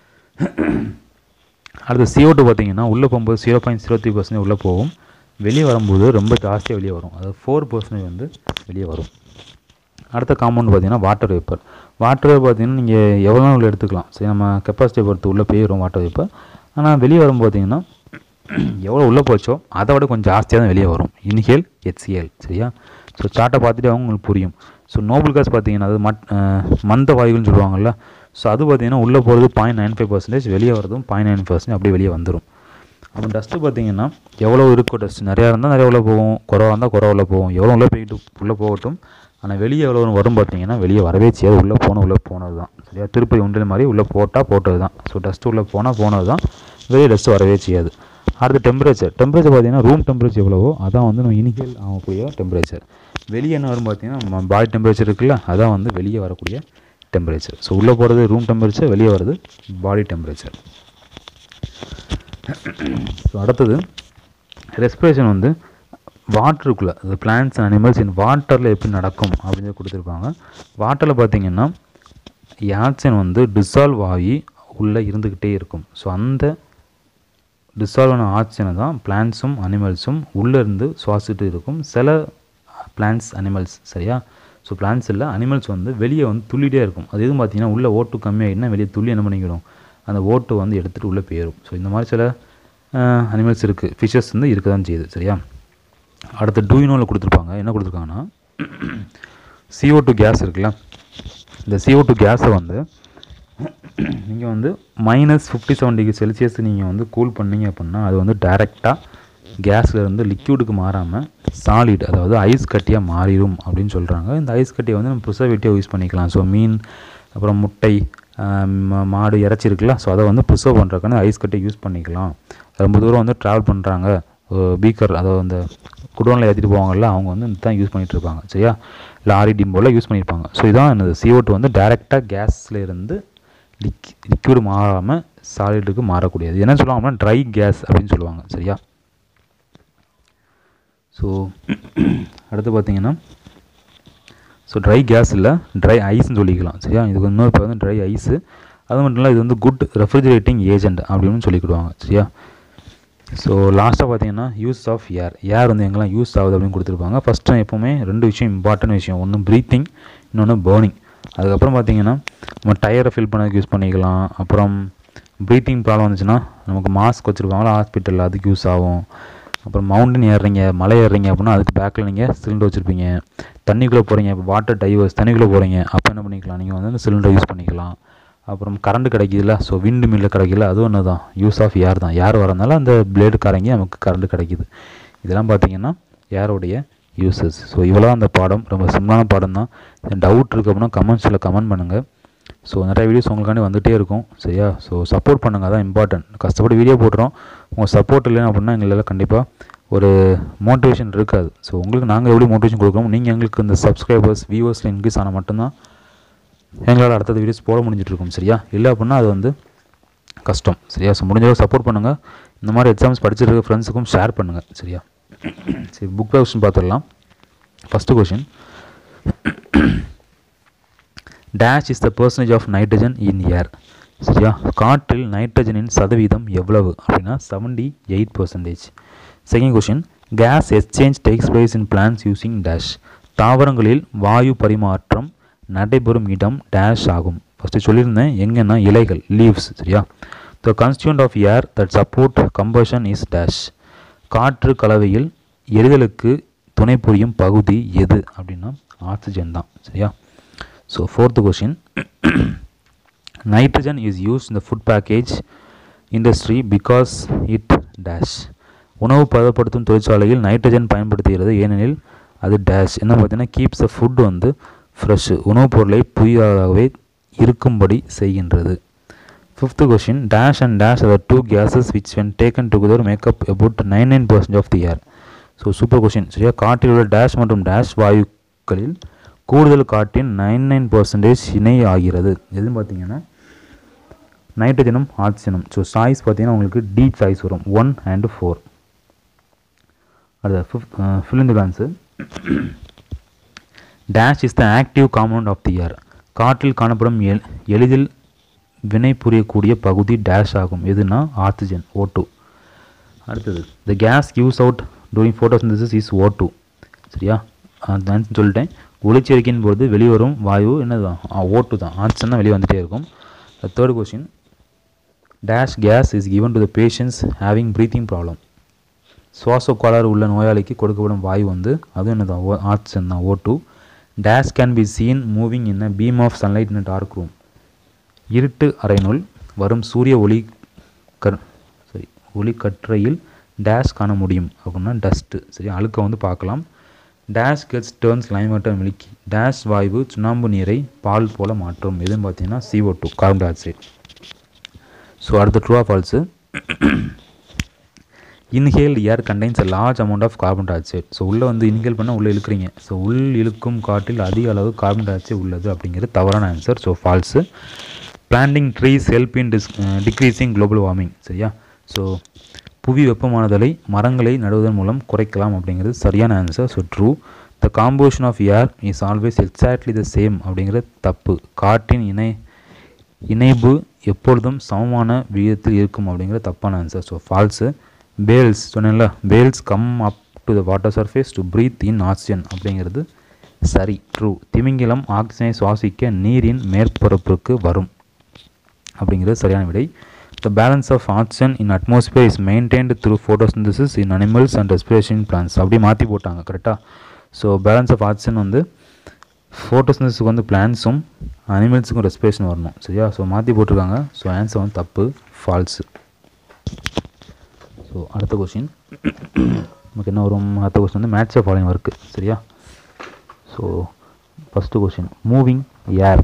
அடுத்து CO2 டூ பார்த்தீங்கன்னா உள்ளே போகும்போது zero point zero three percentage உள்ளே போகும் வெளியே வரும்போது ரொம்ப ஜாஸ்தியாக வெளியே வரும் அதாவது ஃபோர் பர்சன்டேஜ் வந்து வெளியே வரும் அடுத்த காம்பவுண்ட் பார்த்தீங்கன்னா வாட்டர் வேப்பர் வாட்டர் வேப்பர் பார்த்தீங்கன்னா நீங்கள் எவ்வளோ நாள் உள்ள எடுத்துக்கலாம் சரி நம்ம கெப்பாசிட்டி பொறுத்து உள்ளே போயிடும் வாட்டர் வேப்பர் ஆனால் வெளியே வரும் பார்த்தீங்கன்னா எவ்வளோ உள்ளே போச்சோ அதை விட கொஞ்சம் ஜாஸ்தியாக தான் வெளியே வரும் இன்ஹேல் HCl சரியா ஸோ சார்ட்டை பார்த்துட்டு அவங்க உங்களுக்கு புரியும் ஸோ நோபல் காஸ் பார்த்தீங்கன்னா அது மட் அஹ் மந்த வாயுகள்னு சொல்லுவாங்கல்ல ஸோ அது பார்த்தீங்கன்னா உள்ளே போகிறது பாயிண்ட் நைன் ஃபைவ் பர்சன்டேஜ் வெளியே வரதும் பாயிண்ட் நைன் பர்சன்டேஜ் அப்படியே வெளியே வந்துடும் அப்புறம் டஸ்ட்டு பார்த்தீங்கன்னா எவ்வளோ இருக்கோ டஸ்ட் நிறையா இருந்தால் நிறைய உள்ள போகும் குறவாக இருந்தால் குறவா உள்ள போகும் எவ்வளோ உள்ளே போயிட்டு உள்ளே போகட்டும் ஆனால் வெளியே எவ்வளோ வரும் பார்த்தீங்கன்னா வெளியே வரவே செய்யாது உள்ளே போன உள்ளே போனது தான் சரியா திருப்பதி உண்டில் மாதிரி உள்ளே போட்டால் போட்டது தான் ஸோ டஸ்ட்டு உள்ளே போனால் போனது தான் வெளியே டஸ்ட்டு வரவே செய்யாது அடுத்து டெம்பரேச்சர் டெம்பரேச்சர் பார்த்தீங்கன்னா ரூம் டெம்பரேச்சர் எவ்வளவோ அதான் வந்து நம்ம இனிஷியல் ஆகக்கூடிய டெம்பரேச்சர் வெளியே என்ன வரும் பார்த்தீங்கன்னா நம்ம பாடி டெம்பரேச்சர் இருக்குல்ல அதான் வந்து வெளியே வரக்கூடிய டெம்பரேச்சர் ஸோ உள்ளே போகிறது ரூம் டெம்பரேச்சர் வெளியே வர்றது பாடி டெம்பரேச்சர் ஸோ அடுத்தது ரெஸ்பிரேஷன் வந்து வாட்டருக்குள்ளே அது பிளான்ஸ் அண்ட் அனிமல்ஸ் இன் வாட்டரில் எப்படி நடக்கும் அப்படின்னு சொல்லி கொடுத்துருப்பாங்க வாட்டரில் பார்த்தீங்கன்னா ஆக்சிஜன் வந்து டிசால்வ் ஆகி உள்ளே இருந்துக்கிட்டே இருக்கும் ஸோ அந்த டிசால்வ் ஆன ஆக்சிஜனை தான் பிளான்ஸும் அனிமல்ஸும் உள்ளே இருந்து சுவாசிட்டு இருக்கும் சில பிளான்ஸ் அனிமல்ஸ் சரியா ஸோ பிளான்ஸ் இல்லை அனிமல்ஸ் வந்து வெளியே வந்து துள்ளிட்டே இருக்கும் அது எதுவும் பார்த்தீங்கன்னா உள்ளே ஓட்டு கம்மியாகிட்டுனா வெளியே துள்ளி என்ன பண்ணிக்கிடும் அந்த ஓட்டு வந்து எடுத்துகிட்டு உள்ளே போயிடும் ஸோ இந்த மாதிரி சில அனிமல்ஸ் இருக்குது ஃபிஷஸ் வந்து இருக்க தான் செய்யுது சரியா அடுத்து டூயினோவில் கொடுத்துருப்பாங்க என்ன கொடுத்துருக்காங்கன்னா CO2 டூ கேஸ் இருக்குல்ல இந்த CO2 டூ கேஸை வந்து நீங்கள் வந்து minus fifty seven degree Celsius நீங்கள் வந்து கூல் பண்ணீங்க அப்படின்னா அது வந்து டைரெக்டாக கேஸில் இருந்து லிக்யூடுக்கு மாறாமல் சாலிட் அதாவது ஐஸ் கட்டியாக மாறிடும் அப்படின்னு சொல்கிறாங்க இந்த ஐஸ் கட்டியை வந்து நம்ம ப்ரிசர்வேட்டிவாக யூஸ் பண்ணிக்கலாம் ஸோ மீன் அப்புறம் முட்டை ஆம், மா- மாடு இறைச்சி இருக்குல்ல ஸோ அதை வந்து ப்ரிசர்வ் பண்ணுறதுக்கான ஐஸ் கட்டியை யூஸ் பண்ணிக்கலாம் ரொம்ப தூரம் வந்து ட்ராவல் பண்ணுறாங்க பீக்கர் அதாவது அந்த குடோனில் ஏற்றிட்டு போவாங்கல்ல அவங்க வந்து இதுதான் யூஸ் பண்ணிட்டு இருப்பாங்க சரியா லாரி டிம்போவில் யூஸ் பண்ணியிருப்பாங்க ஸோ இதான் என்னது CO2 வந்து டைரெக்டாக கேஸில் இருந்து லிக் லிக்யூடு மாறாமல் சாலிடுக்கு மாறக்கூடியது என்ன சொல்லுவாங்க அப்படின்னா ட்ரை கேஸ் அப்படின்னு சொல்லுவாங்க சரியா ஸோ அடுத்து பார்த்தீங்கன்னா ஸோ ட்ரை கேஸ் இல்லை ட்ரை ஐஸ்னு சொல்லிக்கலாம் சரியா இதுக்கு இன்னொரு பேர் வந்து ட்ரை ஐஸு அது மட்டும் இல்லை இது வந்து குட் ரெஃப்ரிஜரேட்டிங் ஏஜென்ட் அப்படின்னு சொல்லிக்கிடுவாங்க சரியா ஸோ லாஸ்ட்டாக பார்த்தீங்கன்னா யூஸ் ஆஃப் ஏர் ஏர் வந்து எங்கெல்லாம் யூஸ் ஆகுது அப்படின்னு கொடுத்துருப்பாங்க ஃபஸ்ட்டு எப்போவுமே ரெண்டு விஷயம் இம்பார்ட்டன்ட் விஷயம் ஒன்று ப்ரீத்திங் இன்னொன்று பேர்னிங் அதுக்கப்புறம் பார்த்தீங்கன்னா நம்ம டயரை ஃபில் பண்ணதுக்கு யூஸ் பண்ணிக்கலாம் அப்புறம் ப்ரீத்திங் ப்ராப்ளம் வந்துச்சுன்னா நமக்கு மாஸ்க் வச்சுருப்பாங்களா ஹாஸ்பிட்டலில் அதுக்கு யூஸ் ஆகும் அப்புறம் மவுண்டன் ஏறுறீங்க மலை ஏறுறீங்க அப்படின்னா அதுக்கு பேக்கில் நீங்கள் சிலிண்டர் வச்சுருப்பீங்க தண்ணிக்குள்ளே போகிறீங்க இப்போ வாட்டர் டைவர்ஸ் தண்ணிக்குள்ளே போகிறீங்க அப்போ என்ன பண்ணிக்கலாம் நீங்கள் வந்து அந்த சிலிண்டர் யூஸ் பண்ணிக்கலாம் அப்புறம் கரண்ட் கிடைக்குதுல்ல ஸோ விண்டு மில்லில் கிடைக்கல அதுவும் ஒன்று தான் யூஸ் ஆஃப் ஏர் தான் ஏர் வரதுனால அந்த பிளேடு கரங்கி நமக்கு கரண்ட் கிடைக்குது இதெல்லாம் பார்த்தீங்கன்னா ஏரோடைய யூசஸ் ஸோ இவ்வளோ அந்த பாடம் ரொம்ப சிம்பிளான பாடம் தான் டவுட் இருக்கு அப்படின்னா கமெண்ட்ஸில் கமெண்ட் பண்ணுங்கள் ஸோ நிறைய வீடியோஸ் உங்களுக்காண்டி வந்துகிட்டே இருக்கும் சரியா ஸோ சப்போர்ட் பண்ணுங்கள் அதான் இம்பார்ட்டன்ட் கஷ்டப்பட்டு வீடியோ போடுறோம் உங்கள் சப்போர்ட் இல்லைன்னு அப்படின்னா எங்களால் கண்டிப்பாக ஒரு மோட்டிவேஷன் இருக்காது ஸோ உங்களுக்கு நாங்கள் எப்படி மோட்டிவேஷன் கொடுக்குறோம் நீங்கள் எங்களுக்கு இந்த சப்ஸ்கிரைபர்ஸ் வியூவர்ஸில் இன்க்ரீஸ் ஆனால் மட்டும்தான் எங்களால் அடுத்தது வீடியோஸ் போட முடிஞ்சிட்டு இருக்கும் சரியா இல்லை அப்படின்னா அது வந்து கஷ்டம் சரியா ஸோ முடிஞ்ச அளவுக்கு சப்போர்ட் பண்ணுங்கள் இந்த மாதிரி எக்ஸாம்ஸ் படிச்சிருக்க ஃப்ரெண்ட்ஸுக்கும் ஷேர் பண்ணுங்கள் சரியா சரி புக் கொஸ்டின் பார்த்துடலாம் first question dash is the percentage of nitrogen in air சரியா காற்றில் நைட்ரஜனின் சதவீதம் எவ்வளவு அப்படின்னா seventy eight percentage second question gas exchange takes place in plants using dash தாவரங்களில் வாயு பரிமாற்றம் நடைபெறும் இடம் டேஷ் ஆகும் ஃபஸ்ட்டு சொல்லியிருந்தேன் எங்கன்னா இலைகள் லீவ்ஸ் சரியா the constituent of air that support combustion is dash காற்று கலவையில் எரிதலுக்கு துணை புரியும் பகுதி எது அப்படின்னா ஆக்சிஜன் தான் சரியா so fourth question nitrogen is use in the food package industry because it dash உணவு பதப்படுத்தும் தொழிற்சாலையில் நைட்ரஜன் பயன்படுத்துகிறது ஏனெனில் அது டேஷ் என்ன பார்த்தீங்கன்னா கீப்ஸ் த ஃபுட் வந்து ஃப்ரெஷ் உணவுப் பொருளை புதியதாகவே இருக்கும்படி செய்கின்றது fifth question dash and dash are two gases which when taken together make up about nine nine percent of the air so super question சரியா காற்றில் உள்ள டேஷ் மற்றும் டேஷ் வாயுக்களில் கூடுதல் காற்றின் நைன் நைன் பர்சன்டேஜ் இணை ஆகிறது எதுன்னு பார்த்தீங்கன்னா நைட்ரஜனும் ஆக்சிஜனும் ஸோ சாய்ஸ் பார்த்தீங்கன்னா உங்களுக்கு டி சாய்ஸ் வரும் ஒன் அண்ட் ஃபோர் அடுத்த ஃபிஃப்த் ஃபில் இந்த plants dash is the active compound of the air காற்றில் காணப்படும் எல் எளிதில் வினை புரியக்கூடிய பகுதி டேஷ் ஆகும் எதுனா ஆக்சிஜன் ஓ டூ அடுத்தது the gas use out during photosynthesis is O two சரியா நான் சொல்லிட்டேன் ஒளிச்சேர்க்கையின் போது வெளிவரும் வாயு என்னதுதான் ஓ டூ தான் ஆக்சிஜன் தான் வெளியே வந்துட்டே இருக்கும் third question dash gas is given to the patients having breathing problem சுவாச கோளாறு உள்ள நோயாளிக்கு கொடுக்கப்படும் வாயு வந்து அதுவும் என்னதான் ஓ ஆக்சிஜன் தான் O two dash can be seen moving in a beam of sunlight in dark room இருட்டு அறையினுள் வரும் சூரிய ஒளி கர் சரி ஒளிக்கற்றையில் டேஷ் காண முடியும் அப்படின்னா டஸ்ட்டு சரி அழுக்க வந்து பார்க்கலாம் dash gets turns limewater milky dash வாயு சுண்ணாம்பு நீரை பால் போல மாற்றும் எதுன்னு பார்த்தீங்கன்னா CO2 two carbon tie dioxide so அடுத்த true of also inhaled air contains a large amount of carbon tie dioxide so உள்ளே வந்து இன்ஹேல் பண்ணால் உள்ளே இழுக்கிறீங்க ஸோ உள் இழுக்கும் காற்றில் அதிக அளவு கார்பன் டை ஆக்சைடு உள்ளது அப்படிங்கிறது தவறான answer so false planting trees help in dis decreasing global warming சரியா ஸோ புவி வெப்பமானதலை மரங்களை நடுவதன் மூலம் குறைக்கலாம் அப்படிங்கிறது சரியான answer so true the composition of air is always exactly the same அப்படிங்கிறது தப்பு காற்றின் இணை இணைப்பு எப்பொழுதும் சமமான விகிதத்தில் இருக்கும் அப்படிங்கிறது தப்பான ஆன்சர் ஸோ ஃபால்ஸு பேல்ஸ் சொன்னேன்ல whales come up to the water surface to breathe in oxygen அப்படிங்கிறது சரி ட்ரூ திமிங்கிலம் ஆக்சிஜனை சுவாசிக்க நீரின் மேற்பரப்புக்கு வரும் அப்படிங்கிறது சரியான விடை the balance of oxygen in atmosphere is maintained through photosynthesis in animals and respiration plants அப்படி மாற்றி போட்டாங்க கரெக்டாக ஸோ பேலன்ஸ் ஆஃப் ஆக்சிஜன் வந்து ஃபோட்டோசிந்தசிஸ்க்கு வந்து பிளான்ஸும் அனிமல்ஸுக்கும் ரெஸ்பிரேஷன் வரணும் சரியா ஸோ மாற்றி போட்டிருக்காங்க ஸோ ஆன்சர் வந்து தப்பு ஃபால்ஸு ஸோ அடுத்த கொஷின் நமக்கு என்ன வரும் அடுத்த கொஸ்டின் வந்து மேட்ச் ஃபாலோயிங் ஒர்க்கு சரியா so first question moving air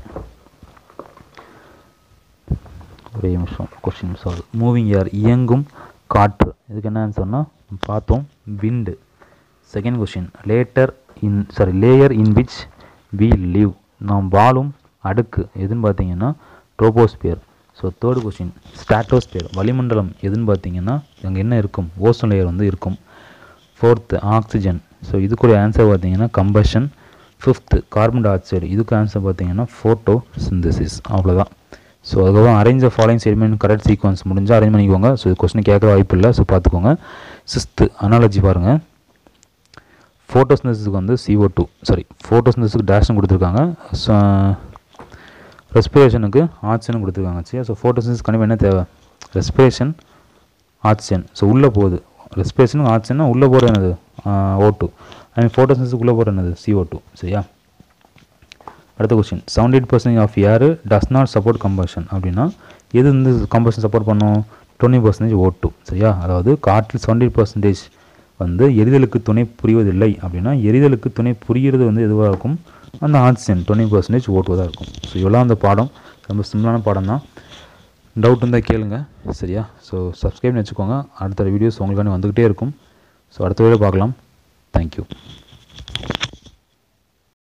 ஒரே நிமிஷம் கொஷின் சால்வ் மூவிங் ஏர் இயங்கும் காற்று இதுக்கு என்ன ஆன்சர்னா பார்த்தோம் விண்டு செகண்ட் கொஷின் லேட்டர் in sorry layer in which we live நாம் வாழும் அடுக்கு எதுன்னு பார்த்தீங்கன்னா troposphere so third question stratosphere வளிமண்டலம் எதுன்னு பார்த்தீங்கன்னா அங்கே என்ன இருக்கும் ஓசோன் லேயர் வந்து இருக்கும் ஃபோர்த்து ஆக்சிஜன் ஸோ இதுக்குரிய ஆன்சர் பார்த்தீங்கன்னா கம்பஷன் ஃபிஃப்த்து கார்பன் டை ஆக்சைடு இதுக்கு ஆன்சர் பார்த்தீங்கன்னா ஃபோட்டோ சிந்தசிஸ் அவ்வளோதான் ஸோ அதுக்கப்புறம் arrange following sediment correct sequence முடிஞ்சால் அரேஞ்ச் பண்ணிக்கோங்க ஸோ இது கொஸ்டின் கேட்குற வாய்ப்பு இல்லை ஸோ பார்த்துக்கோங்க சிக்ஸ்த்து அனாலஜி பாருங்கள் ஃபோட்டோசிந்தசிஸ்க்கு வந்து CO2 டூ சாரி ஃபோட்டோசிந்தசிஸ்க்கு டேஷ்னு கொடுத்துருக்காங்க ரெஸ்பிரேஷனுக்கு ஆக்சிஜன் கொடுத்துருக்காங்க சரியா ஸோ ஃபோட்டோசிந்தசிஸ் கண்டிப்பாக என்ன தேவை ரெஸ்பிரேஷன் ஆக்சிஜன் ஸோ உள்ளே போகுது ரெஸ்பிரேஷனுக்கு ஆக்சிஜன்னா உள்ளே போகிற என்னது ஓ டூ ஐ மீன் ஃபோட்டோசிந்தசிஸ் உள்ளே போகிற என்னது CO2 டூ சரியா அடுத்த question seventy eight percentage of air does not support combustion அப்படின்னா எது வந்து கம்பஷன் சப்போர்ட் பண்ணும் டுவெண்ட்டி பர்சன்டேஜ் ஓ டூ சரியா அதாவது காற்றில் செவன்டி பர்சன்டேஜ் வந்து எரிதலுக்கு துணை புரிவதில்லை அப்படின்னா எரிதலுக்கு துணை புரிகிறது வந்து எதுவாக இருக்கும் அந்த ஆக்சிஜன் டுவெண்ட்டி பர்சன்டேஜ் ஓட்டுவதாக இருக்கும் ஸோ இவ்வளோ அந்த பாடம் ரொம்ப சிம்பிளான பாடம் தான் டவுட் இருந்தால் கேளுங்க சரியா ஸோ சப்ஸ்கிரைப் வச்சுக்கோங்க அடுத்த வீடியோஸ் உங்களுக்காண்டி வந்துக்கிட்டே இருக்கும் ஸோ அடுத்த வீடியோ பார்க்கலாம் தேங்க்யூ